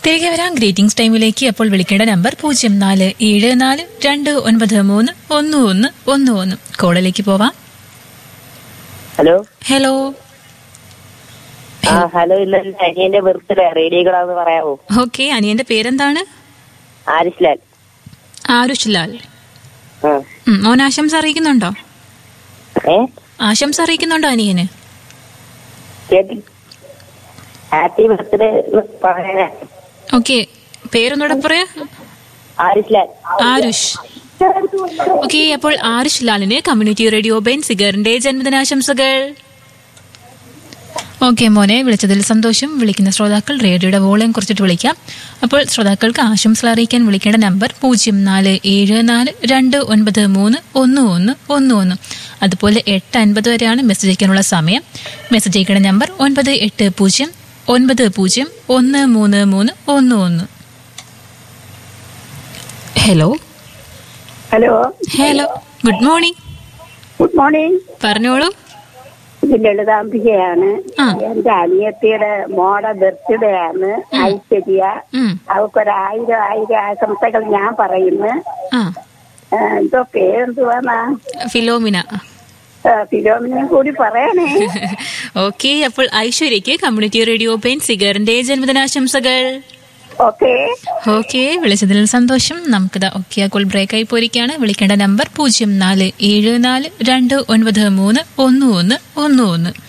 തിരികെ വരാം ഗ്രീറ്റിംഗ്സ് ടൈമിലേക്ക് അപ്പോൾ വിളിക്കേണ്ട നമ്പർ പൂജ്യം നാല് ഏഴ് നാല് രണ്ട് ഒൻപത് മൂന്ന് ഒന്ന് ഒന്ന് ഒന്ന് ഒന്ന് കോളിലേക്ക് പോവാം ഹലോ ഹലോ ആ ഹലോ ഇന്ന് എന്റെ അനിയന്റെ ബർത്ത്ഡേ റേഡിയോ കൂടാന്ന് പറയാമോ ഓക്കെ അനിയന്റെ പേരെന്താണ് ആരിഫ് ലാൽ ആരുഷ് ലാൽ ആ ഉം, മോൻ ആശംസ അറിയിക്കുന്നുണ്ടോ ഏ ആശംസ അറിയിക്കുന്നുണ്ടോ അനിയന് കേട്ടി ഹാപ്പി ബർത്ത്ഡേ പറയാനാ ഓക്കെ പേരൊന്നുകൂടെ പറയാ ആരിഫ് ലാൽ ആരുഷ് ഓക്കെ അപ്പോൾ ആരുഷ് ലാലിന് കമ്മ്യൂണിറ്റി റേഡിയോ ബെൻ സിഗറിന്റെ ജന്മദിനാശംസകൾ ഓക്കെ മോനെ വിളിച്ചതിൽ സന്തോഷം വിളിക്കുന്ന ശ്രോതാക്കൾ റേഡിയോയുടെ വോളിയം കുറച്ചിട്ട് വിളിക്കാം അപ്പോൾ ശ്രോതാക്കൾക്ക് ആശംസകൾ അറിയിക്കാൻ വിളിക്കേണ്ട നമ്പർ പൂജ്യം നാല് ഏഴ് നാല് രണ്ട് ഒൻപത് മൂന്ന് ഒന്ന് ഒന്ന് ഒന്ന് ഒന്ന് അതുപോലെ എട്ട് അൻപത് വരെയാണ് മെസ്സേജ് അയക്കാനുള്ള സമയം മെസ്സേജ് അയക്കേണ്ട നമ്പർ ഒൻപത് എട്ട് പൂജ്യം ഒൻപത് പൂജ്യം ഒന്ന് മൂന്ന് മൂന്ന് ഒന്ന് ഒന്ന് hello hello hello good morning good morning പറഞ്ഞോളൂ ഇത് ലളിതാംബികയാണ് ആ. എന്റെ അനിയത്തിയുടെ മോടെ ബർത്ത്ഡേ ആണ് ഐശ്വര്യ ഉം, അവക്കൊരു ആയിരം ആയിരം ആശംസകൾ ഞാൻ പറയുന്നു ആ ആ, എന്തോ പേരെന്തുവാന്നാ ഫിലോമിന ഫിലോമിനെയും കൂടി പറയണേ ഓക്കെ അപ്പോൾ ഐശ്വര്യയ്ക്ക് കമ്മ്യൂണിറ്റി റേഡിയോ പെയിൻ സിഗറിന്റെ ജന്മദിനാശംസകൾ ഓക്കെ ഓക്കെ വിളിച്ചതിൽ സന്തോഷം നമുക്കിത് ഓക്കെ കോൾ ബ്രേക്ക് ആയി പോയിരിക്കുകയാണ് വിളിക്കേണ്ട നമ്പർ പൂജ്യം നാല് ഏഴ് നാല് രണ്ട് ഒൻപത് മൂന്ന് ഒന്ന് ഒന്ന് ഒന്ന് ഒന്ന്